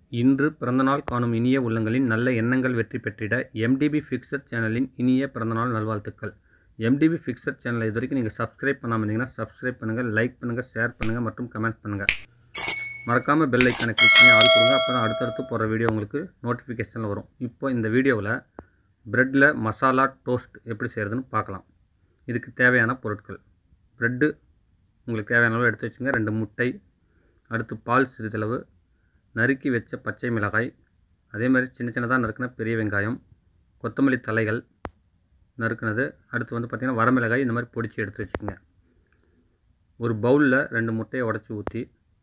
இன்று பிறந்தநாள் காணும் இனிய உள்ளங்களின் நல்ல எண்ணங்கள் வெற்றி பெற்றிட எம்டிபி ஃபிக்சட் சேனலின் இனிய பிறந்தநாள் நல்வாழ்த்துக்கள் எம்டிபி ஃபிக்சட் சேனலை இது வரைக்கும் நீங்கள் சப்ஸ்கிரைப் பண்ணாமல் இருந்தீங்கன்னா சப்ஸ்கிரைப் பண்ணுங்கள் லைக் பண்ணுங்கள் ஷேர் பண்ணுங்கள் மற்றும் கமெண்ட் பண்ணுங்கள் மறக்காமல் பெல் ஐக்கானை கிளிக் பண்ணி ஆள் கொடுங்க அப்போ தான் அடுத்தடுத்து போகிற வீடியோ உங்களுக்கு நோட்டிஃபிகேஷனில் வரும் இப்போ இந்த வீடியோவில் ப்ரெட்டில் மசாலா டோஸ்ட் எப்படி செய்கிறதுன்னு பார்க்கலாம் இதுக்கு தேவையான பொருட்கள் ப்ரெட்டு உங்களுக்கு தேவையான அளவு எடுத்து வச்சுங்க ரெண்டு முட்டை அடுத்து பால் சிறிதளவு நறுக்கி வச்ச பச்சை மிளகாய் அதே மாதிரி சின்ன சின்னதாக நறுக்கின பெரிய வெங்காயம் கொத்தமல்லி தலைகள் நறுக்குனது அடுத்து வந்து பார்த்திங்கன்னா வரமிளகாய் இந்த மாதிரி பொடிச்சு எடுத்து வச்சுக்கோங்க ஒரு பவுலில் ரெண்டு முட்டையை உடச்சி ஊற்றி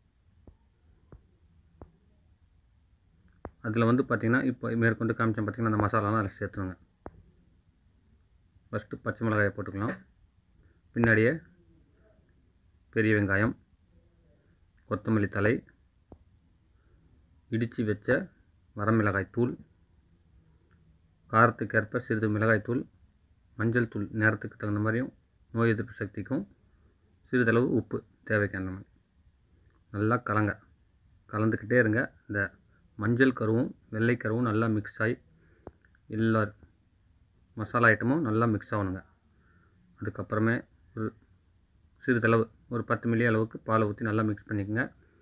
அதில் வந்து பார்த்திங்கன்னா இப்போ மேற்கொண்டு காமிச்சேன் பார்த்திங்கன்னா அந்த மசாலாலாம் அதில் சேர்த்துருங்க ஃபஸ்ட்டு பச்சை மிளகாயை போட்டுக்கலாம் பின்னாடியே பெரிய வெங்காயம் கொத்தமல்லி தலை இடித்து வச்ச வரமிளகாய் தூள் காரத்துக்கேற்ப சிறிது மிளகாய் தூள் மஞ்சள் தூள் நேரத்துக்கு தகுந்த மாதிரியும் நோய் எதிர்ப்பு சக்திக்கும் சிறிதளவு உப்பு தேவைக்கான மாதிரி நல்லா கலங்க கலந்துக்கிட்டே இருங்க இந்த மஞ்சள் கருவும் வெள்ளை கருவும் நல்லா மிக்ஸ் ஆகி எல்லா மசாலா ஐட்டமும் நல்லா மிக்ஸ் ஆகணுங்க அதுக்கப்புறமே ஒரு சிறிதளவு ஒரு பத்து மில்லி அளவுக்கு பாலை ஊற்றி நல்லா மிக்ஸ் பண்ணிக்கோங்க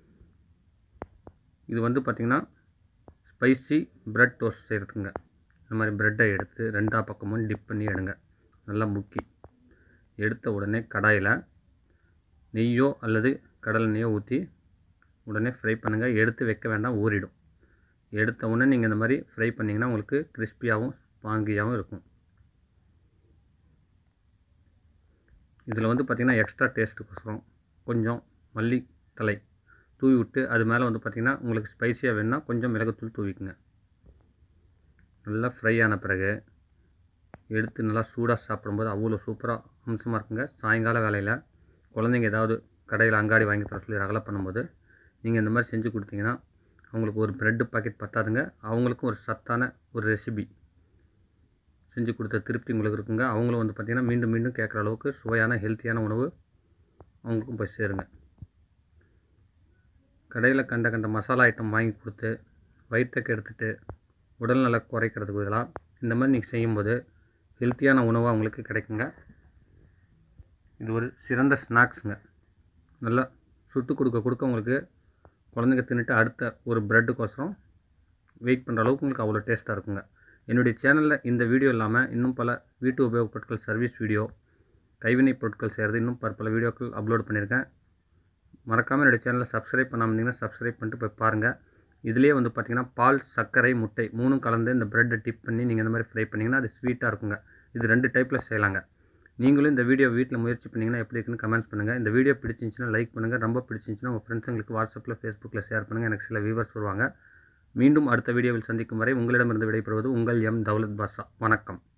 இது வந்து பார்த்திங்கன்னா ஸ்பைசி ப்ரெட் டோஸ்ட் செய்கிறதுக்குங்க இந்த மாதிரி ப்ரெட்டை எடுத்து ரெண்டா பக்கமும் டிப் பண்ணி எடுங்க நல்லா முக்கி எடுத்த உடனே கடாயில் நெய்யோ அல்லது கடலை நெய்யோ ஊற்றி உடனே ஃப்ரை பண்ணுங்கள் எடுத்து வைக்க வேண்டாம் ஊறிடும் எடுத்த உடனே நீங்கள் இந்த மாதிரி ஃப்ரை பண்ணிங்கன்னா உங்களுக்கு கிறிஸ்பியாகவும் ஸ்பாங்கியாகவும் இருக்கும் இதில் வந்து பார்த்திங்கன்னா எக்ஸ்ட்ரா டேஸ்ட்டுக்கோசரம் கொஞ்சம் மல்லி தலை தூவி விட்டு அது மேலே வந்து பார்த்திங்கன்னா உங்களுக்கு ஸ்பைசியாக வேணுன்னா கொஞ்சம் மிளகுத்தூள் தூவிக்குங்க நல்லா ஃப்ரை ஆன பிறகு எடுத்து நல்லா சூடாக சாப்பிடும்போது அவ்வளோ சூப்பராக அம்சமாக இருக்குங்க சாயங்கால வேலையில் குழந்தைங்க ஏதாவது கடையில் அங்காடி வாங்கி தர சொல்லி ரகலை பண்ணும்போது நீங்கள் இந்த மாதிரி செஞ்சு கொடுத்தீங்கன்னா அவங்களுக்கு ஒரு ப்ரெட்டு பாக்கெட் பத்தாதுங்க அவங்களுக்கும் ஒரு சத்தான ஒரு ரெசிபி செஞ்சு கொடுத்த திருப்தி உங்களுக்கு இருக்குங்க அவங்களும் வந்து பார்த்திங்கன்னா மீண்டும் மீண்டும் கேட்குற அளவுக்கு சுவையான ஹெல்த்தியான உணவு அவங்களுக்கும் போய் சேருங்க கடையில் கண்ட கண்ட மசாலா ஐட்டம் வாங்கி கொடுத்து வயிற்றை கெடுத்துட்டு உடல்நல குறைக்கிறதுக்கு பதிலாக இந்த மாதிரி நீங்கள் செய்யும்போது ஹெல்த்தியான உணவு அவங்களுக்கு கிடைக்குங்க இது ஒரு சிறந்த ஸ்நாக்ஸுங்க நல்லா சுட்டு கொடுக்க கொடுக்க உங்களுக்கு குழந்தைங்க தின்னுட்டு அடுத்த ஒரு ப்ரெட்டுக்கோசரம் வெயிட் பண்ணுற அளவுக்கு உங்களுக்கு அவ்வளோ டேஸ்ட்டாக இருக்குங்க என்னுடைய சேனலில் இந்த வீடியோ இல்லாமல் இன்னும் பல வீட்டு உபயோகப் பொருட்கள் சர்வீஸ் வீடியோ கைவினைப் பொருட்கள் செய்கிறது இன்னும் பல பல வீடியோக்கள் அப்லோட் பண்ணியிருக்கேன் மறக்காமல் என்னுடைய சேனலை சப்ஸ்கிரைப் பண்ணாமல் இருந்தீங்கன்னா சப்ஸ்கிரைப் பண்ணிட்டு போய் பாருங்கள் இதுலேயே வந்து பார்த்திங்கன்னா பால் சர்க்கரை முட்டை மூணும் கலந்து இந்த ப்ரெட்டை டிப் பண்ணி நீங்கள் இந்த மாதிரி ஃப்ரை பண்ணிங்கன்னா அது ஸ்வீட்டாக இருக்குங்க இது ரெண்டு டைப்பில் செய்யலாங்க நீங்களும் இந்த வீடியோ வீட்டில் முயற்சி பண்ணிங்கன்னா எப்படி இருக்குன்னு கமெண்ட்ஸ் பண்ணுங்கள் இந்த வீடியோ பிடிச்சிருந்துச்சுன்னா லைக் பண்ணுங்கள் ரொம்ப பிடிச்சிருந்துச்சுன்னா உங்கள் ஃப்ரெண்ட்ஸுங்களுக்கு வாட்ஸ்அப்பில் ஃபேஸ்புக்கில் ஷேர் பண்ணுங்கள் எனக்கு சில வியூவர்ஸ் வருவாங்க மீண்டும் அடுத்த வீடியோவில் சந்திக்கும் வரை உங்களிடமிருந்து விடைபெறுவது உங்கள் எம் தௌலத் பாஷா வணக்கம்